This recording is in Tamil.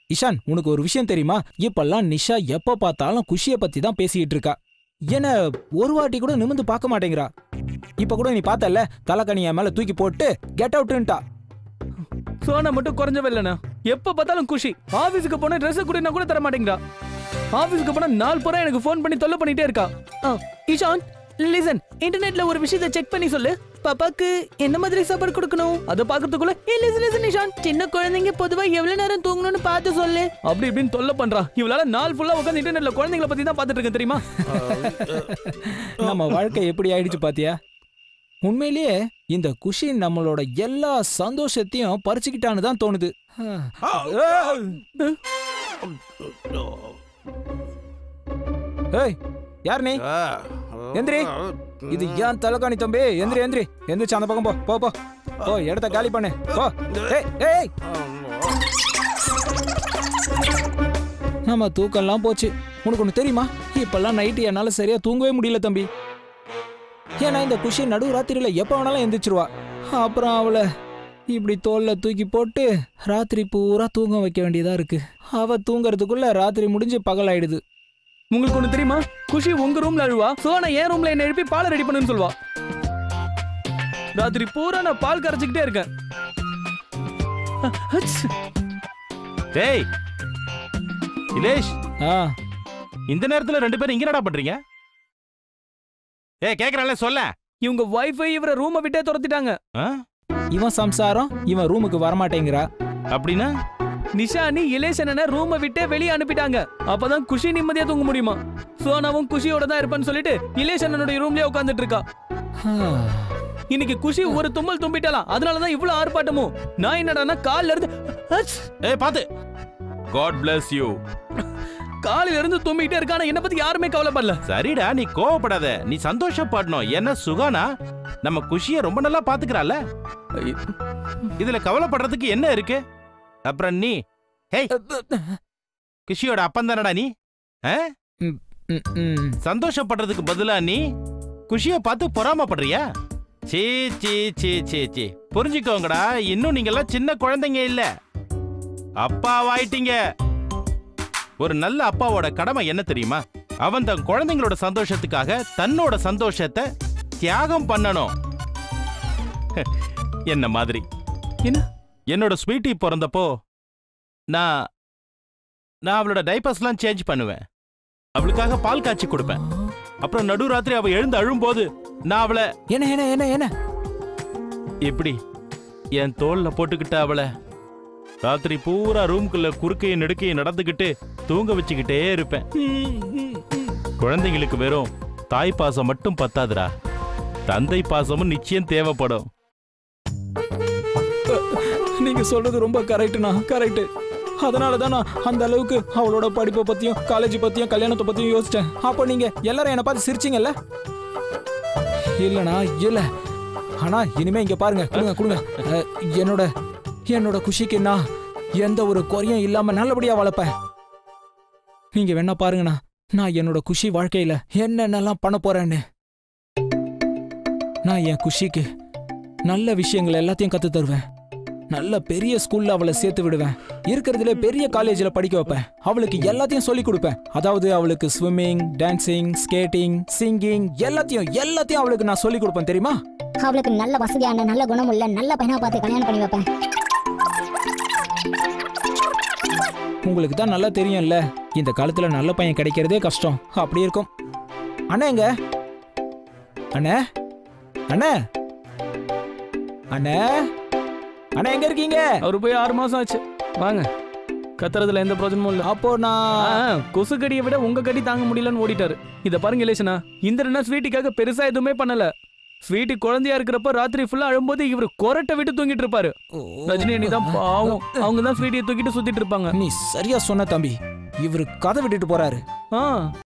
இஷான் உனக்கு ஒரு விஷயம் தெரியுமா இப்பெல்லாம் நிஷா எப்ப பார்த்தாலும் குஷிய பத்தி தான் பேசிக்கிட்டு இருக்கா என்ன ஒரு வாட்டி கூட நிமிந்து பார்க்க மாட்டேங்கிறா இப்ப கூட நீ பார்த்தல தலைக்கணிய மேல தூக்கி போட்டு கெட் அவுட்ன்ட்டா சோனா மட்டும் குறைஞ்சவே இல்லைண்ணா எப்ப பார்த்தாலும் குஷி ஆபீஸுக்கு போனா ட்ரெஸ் கூட கூட தர மாட்டேங்கிறா ஆபீஸுக்கு போனா நாள் பூரா எனக்கு ஃபோன் பண்ணி தொல்லை பண்ணிட்டே இருக்கா ஆ, இஷான் லிசன் இன்டர்நெட்ல ஒரு விஷயத்தை செக் பண்ணி சொல்லு பாப்பாக்கு என்ன மாதிரி சாப்பாடு கொடுக்கணும் அதை பாக்குறதுக்குள்ள ஏ லிசன் லிசன் இஷான் சின்ன குழந்தைங்க பொதுவா எவ்வளவு நேரம் தூங்கணும்னு பார்த்து சொல்லு அப்படி இப்படின்னு தொல்லை பண்றா இவளால நாள் ஃபுல்லா உட்காந்து இன்டர்நெட்ல குழந்தைங்கள பத்தி தான் பார்த்துட்டு இருக்கேன் தெரியுமா நம்ம வாழ்க்கை எப்படி ஆயிடுச்சு பாத்தியா உண்மையிலேயே இந்த குஷி நம்மளோட எல்லா சந்தோஷத்தையும் பறிச்சுக்கிட்டான்னு தான் தோணுது ஏய் யார் நீ எந்திரி இது ஏன் தலைகாணி தம்பி எந்திரி எந்திரி எந்திரிச்சு அந்த பக்கம் போ போ போ போ இடத்த காலி பண்ணு போ ஏய் ஏய் நம்ம தூக்கம்லாம் போச்சு உனக்கு ஒன்று தெரியுமா இப்பெல்லாம் நைட்டு என்னால சரியா தூங்கவே முடியல தம்பி ஏன்னா இந்த குஷி நடு ராத்திரியில எப்ப வேணாலும் எந்திரிச்சிருவா அப்புறம் அவளை இப்படி தோல்ல தூக்கி போட்டு ராத்திரி பூரா தூங்க வைக்க வேண்டியதா இருக்கு அவ தூங்கறதுக்குள்ள ராத்திரி முடிஞ்சு பகல் ஆயிடுது உங்களுக்கு ஒண்ணு தெரியுமா குஷி உங்க ரூம்ல அழுவா சோனா என் ரூம்ல என்ன எழுப்பி பாலை ரெடி பண்ணுன்னு சொல்வா ராத்திரி பூரா நான் பால் கரைச்சிக்கிட்டே இருக்கேன் அ- அச். டேய் இலேஷ் ஆ இந்த நேரத்துல ரெண்டு பேரும் இங்க என்னடா பண்றீங்க ஏய் கேக்குறல சொல்ல இவங்க வைஃபை இவரை ரூமை விட்டே துரத்திட்டாங்க ஆ? இவன் சம்சாரம் இவன் ரூமுக்கு வரமாட்டேங்கிறா அப்படின்னா நிஷானி இலேஷன ரூமை விட்டே வெளியே அனுப்பிட்டாங்க அப்பதான் குஷி நிம்மதியா தூங்க முடியுமா சோனாவும் குஷியோட தான் இருப்பான்னு சொல்லிட்டு இலேஷனனுடைய ரூம்லயே உட்காந்துட்டு இருக்கா ஆ. இன்னைக்கு குஷி ஒரு தும்மல் தும்பிட்டாலாம் அதனாலதான் இவ்வளவு ஆர்ப்பாட்டமும் நான் என்னடான்னா கால்ல இருந்து அச்! ஏய் பாத்து காட் bless யூ காலையில இருந்து தும்பிக்கிட்டே இருக்கான என்ன பத்தி யாருமே கவலைப்படல சரிடா நீ கோவப்படாத நீ சந்தோஷப்படணும் என்ன சுகானா நம்ம குஷிய ரொம்ப நல்லா பாத்துக்கறால இதுல கவலைப்படுறதுக்கு என்ன இருக்கு அப்புறம் நீ ஹேய் குஷியோட அப்பன் தானடா நீ ஆ? ம், ம். சந்தோஷப்படுறதுக்கு பதிலா நீ குஷிய பார்த்து பொறாமப்படுறியா சீ சீ சீ சீ சீ புரிஞ்சுக்கோங்கடா இன்னும் நீங்கெல்லாம் சின்ன குழந்தைங்க இல்ல அப்பாவாயிட்டீங்க ஒரு நல்ல அப்பாவோட கடமை என்ன தெரியுமா அவன் தன் குழந்தைங்களோட சந்தோஷத்துக்காக தன்னோட சந்தோஷத்தை தியாகம் பண்ணணும் என்ன மாதிரி என்ன? என்னோட ஸ்வீட்டி பிறந்தப்போ நான் நான் அவளோட டைப்பர்ஸ்லாம் சேஞ்ச் பண்ணுவேன் அவளுக்காக பால் காய்ச்சி கொடுப்பேன் அப்புறம் நடுராத்திரி அவ எழுந்து அழும்போது நான் அவளை என்ன என்ன என்ன என்ன எப்படி என் தோல்ல போட்டுக்கிட்ட அவளை ராத்திரி பூரா ரூம்குள்ள குறுக்கையும் நெடுக்கையும் நடந்துக்கிட்டு தூங்க வச்சுக்கிட்டே இருப்பேன் குழந்தைங்களுக்கு வெறும் தாய் பாசம் மட்டும் பத்தாதுடா தந்தை பாசமும் நிச்சயம் தேவைப்படும் நீங்க சொல்றது ரொம்ப கரெக்ட்னா கரெக்ட் அதனால தான் நான் அந்த அளவுக்கு அவளோட படிப்பை பத்தியும் காலேஜ் பத்தியும் கல்யாணத்தை பத்தியும் யோசிச்சேன் அப்போ நீங்க எல்லாரும் என்னை பார்த்து சிரிச்சீங்கல்ல இல்லனா இல்ல ஆனா இனிமே இங்க பாருங்க கொடுங்க கொடுங்க அஹ், என்னோட என்னோட குஷிக்கு நான் எந்த ஒரு குறையும் இல்லாம நல்லபடியா வளர்ப்பேன் நீங்க வேணா பாருங்கண்ணா நான் என்னோட குஷி வாழ்க்கையில என்னென்னலாம் பண்ண போறேன்னு நான் என் குஷிக்கு நல்ல விஷயங்கள் எல்லாத்தையும் கத்து தருவேன் நல்ல பெரிய ஸ்கூல்ல அவளை சேர்த்து விடுவேன் இருக்கிறதுல பெரிய காலேஜ்ல படிக்க வைப்பேன் அவளுக்கு எல்லாத்தையும் சொல்லி கொடுப்பேன் அதாவது அவளுக்கு ஸ்விம்மிங் டான்சிங் ஸ்கேட்டிங் சிங்கிங் எல்லாத்தையும் எல்லாத்தையும் அவளுக்கு நான் சொல்லி கொடுப்பேன் தெரியுமா அவளுக்கு நல்ல வசதியான நல்ல குணமுள்ள நல்ல பையனா பார்த்து கல்யாணம் பண்ணி வைப்பேன் உங்களுக்கு தான் நல்லா தெரியும்ல இந்த காலத்துல நல்ல பையன் கிடைக்கிறதே கஷ்டம் அப்படி இருக்கும் அண்ணா எங்க அண்ணே அண்ணே அண்ணே அண்ணா எங்க இருக்கீங்க அவரு போய் ஆறு மாசம் ஆச்சு வாங்க கத்துறதுல எந்த பிரயோஜனமும் இல்ல அப்போ நான் ஆ, கொசு கடியை விட உங்க கடி தாங்க முடியலன்னு ஓடிட்டாரு இத பாருங்க இலேஷனா இந்த ரெண்டு நாள் ஸ்வீட்டிக்காக பெருசா எதுவுமே பண்ணல ஸ்வீட்டி குழந்தையா இருக்கிறப்ப ராத்திரி ஃபுல்லா அழும்போது இவர் கொரட்டை விட்டு தூங்கிட்டு இருப்பாரு ரஜினி அண்ணி தான் பாவம் அவங்க தான் ஸ்வீட்டியை தூக்கிட்டு சுத்திட்டு இருப்பாங்க நீ சரியா சொன்ன தம்பி இவரு கதை விட்டுட்டு போறாரு ஆ